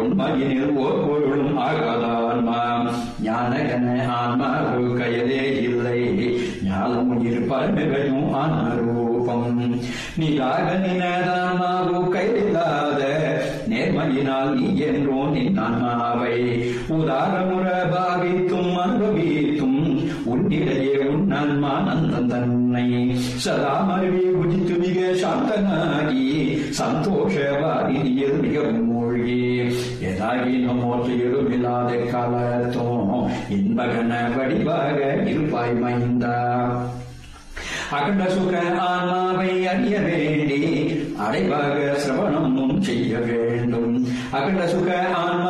உண்மையினில் ஓர் பொருளும் ஆகாதான்மா ஞானகன ஆன்மாவு கையதே இல்லை ஞானம் இருப்பமையும் ஆன்மரூபம் நீராக நினதான்மாவு கையில்லாத நேர்மையினால் நீ என்றோ நின் ஆன்மாவை உதாரமுற பாவித்தும் அனுபவித்தும் உன்னிடையே உன் ஆன்மா நந்தன் தன்னை சதா மருவி உதித்து மிக சாந்தனாகி சந்தோஷவாதியில் மிகவும் மூழ்கி எதாகினும் மோற்றியிலும் இல்லாத காலத்தும் இன்பகன வடிவாக இருப்பாய் மைந்தா அகண்ட சுக ஆன்மாவை அறிய வேண்டி அடைவாக சிரவணமும் செய்ய வேண்டும் அகண்ட சுக ஆன்மா